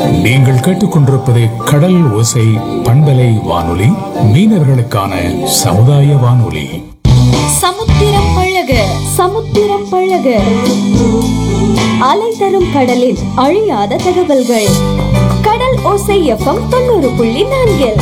நீங்கள் கேட்டுக்கொண்டிருப்பது கடல் ஓசை பண்பலை வானொலி மீனவர்களுக்கான சமுதாய வானொலி சமுத்திரம் பழக சமுத்திரம் பழக அலை தரும் கடலின் அழியாத தகவல்கள் கடல் ஓசை எஃப்எம் தொண்ணூறு புள்ளி நான்கில்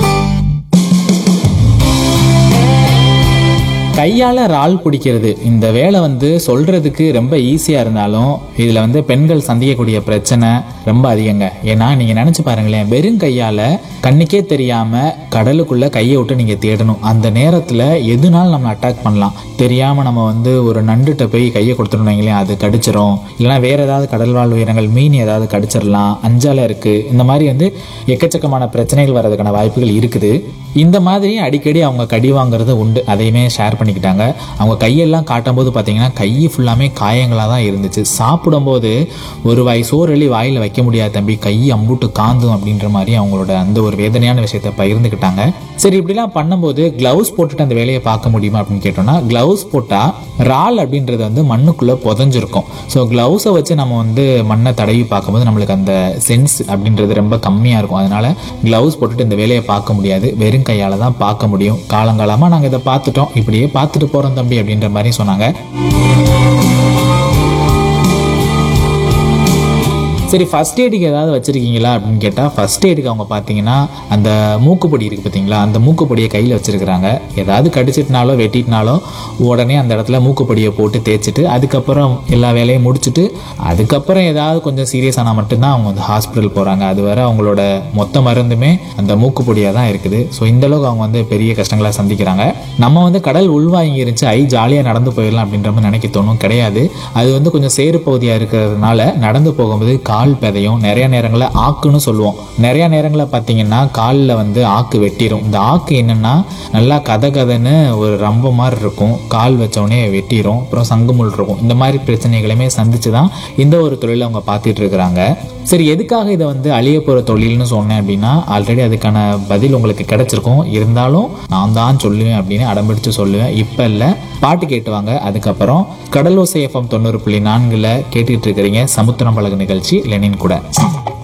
கையால் இறால் பிடிக்கிறது இந்த வேலை வந்து சொல்கிறதுக்கு ரொம்ப ஈஸியாக இருந்தாலும் இதில் வந்து பெண்கள் சந்திக்கக்கூடிய பிரச்சனை ரொம்ப அதிகங்க ஏன்னா நீங்கள் நினச்சி பாருங்களேன் வெறும் கையால் கண்ணுக்கே தெரியாமல் கடலுக்குள்ளே கையை விட்டு நீங்கள் தேடணும் அந்த நேரத்தில் எதுனாலும் நம்ம அட்டாக் பண்ணலாம் தெரியாமல் நம்ம வந்து ஒரு நண்டுகிட்ட போய் கையை கொடுத்துட்டோம் வைங்களேன் அது கடிச்சிரும் இல்லைனா வேறு ஏதாவது கடல் வாழ் உயிரினங்கள் மீன் ஏதாவது கடிச்சிடலாம் அஞ்சால இருக்குது இந்த மாதிரி வந்து எக்கச்சக்கமான பிரச்சனைகள் வர்றதுக்கான வாய்ப்புகள் இருக்குது இந்த மாதிரி அடிக்கடி அவங்க கடி வாங்குறது உண்டு அதையுமே ஷேர் பண்ணிக்கிட்டாங்க அவங்க கையெல்லாம் காட்டும்போது பார்த்தீங்கன்னா கை ஃபுல்லாமே காயங்களாக தான் இருந்துச்சு சாப்பிடும்போது ஒரு வாய் சோறு அள்ளி வாயில் வைக்க முடியாது தம்பி கை அம்புட்டு காந்தும் அப்படின்ற மாதிரி அவங்களோட அந்த ஒரு வேதனையான விஷயத்தை பகிர்ந்துக்கிட்டாங்க சரி இப்படிலாம் பண்ணும்போது க்ளவுஸ் போட்டுட்டு அந்த வேலையை பார்க்க முடியுமா அப்படின்னு கேட்டோம்னா க்ளவுஸ் போட்டால் ரால் அப்படின்றது வந்து மண்ணுக்குள்ளே புதஞ்சிருக்கும் ஸோ க்ளவுஸை வச்சு நம்ம வந்து மண்ணை தடவி பார்க்கும்போது நம்மளுக்கு அந்த சென்ஸ் அப்படின்றது ரொம்ப கம்மியாக இருக்கும் அதனால க்ளவுஸ் போட்டுட்டு இந்த வேலையை பார்க்க முடியாது வெறும் கையால் தான் பார்க்க முடியும் காலங்காலமாக நாங்கள் இதை பார்த்துட்டோம் இப்படியே பார்த்துட்டு போகிறோம் தம்பி அப்படின்ற மாதிரி சொன்னாங்க சரி ஃபர்ஸ்ட் எய்டுக்கு ஏதாவது வச்சிருக்கீங்களா அப்படின்னு கேட்டால் ஃபர்ஸ்ட் எய்டுக்கு அவங்க பார்த்தீங்கன்னா அந்த மூக்குப்பொடி இருக்குது பார்த்தீங்களா அந்த மூக்குப்பொடியை கையில் வச்சிருக்கிறாங்க ஏதாவது கடிச்சிட்டுனாலோ வெட்டிட்டுனாலோ உடனே அந்த இடத்துல மூக்குப்பொடியை போட்டு தேய்ச்சிட்டு அதுக்கப்புறம் எல்லா வேலையும் முடிச்சுட்டு அதுக்கப்புறம் ஏதாவது கொஞ்சம் சீரியஸ் ஆனால் மட்டும்தான் அவங்க வந்து ஹாஸ்பிட்டல் போகிறாங்க அது வரை அவங்களோட மொத்த மருந்துமே அந்த மூக்குப்பொடியாக தான் இருக்குது ஸோ இந்த அளவுக்கு அவங்க வந்து பெரிய கஷ்டங்களை சந்திக்கிறாங்க நம்ம வந்து கடல் உள்வாங்கி இருந்துச்சு ஐ ஜாலியாக நடந்து போயிடலாம் அப்படின்ற மாதிரி நினைக்க தோணும் கிடையாது அது வந்து கொஞ்சம் சேறு பகுதியாக இருக்கிறதுனால நடந்து போகும்போது கால் பெதையும் நிறைய நேரங்களில் ஆக்குன்னு சொல்லுவோம் நிறைய நேரங்களில் பார்த்தீங்கன்னா காலில் வந்து ஆக்கு வெட்டிடும் இந்த ஆக்கு என்னென்னா நல்லா கதை கதைன்னு ஒரு ரம்ப மாதிரி இருக்கும் கால் வச்சோடனே வெட்டிடும் அப்புறம் சங்குமுள் இருக்கும் இந்த மாதிரி பிரச்சனைகளையுமே சந்திச்சு தான் இந்த ஒரு தொழிலை அவங்க பார்த்துட்டு இருக்கிறாங்க சரி எதுக்காக இதை வந்து அழிய போகிற தொழில்னு சொன்னேன் அப்படின்னா ஆல்ரெடி அதுக்கான பதில் உங்களுக்கு கிடைச்சிருக்கும் இருந்தாலும் நான் தான் சொல்லுவேன் அப்படின்னு அடம்பிடிச்சு சொல்லுவேன் இப்போ இல்லை பாட்டு கேட்டுவாங்க அதுக்கப்புறம் கடலோசை எஃப்எம் தொண்ணூறு புள்ளி நான்கில் கேட்டுட்டு இருக்கிறீங்க சமுத்திரம் பழகு நிகழ்ச்சி லெனின் கூட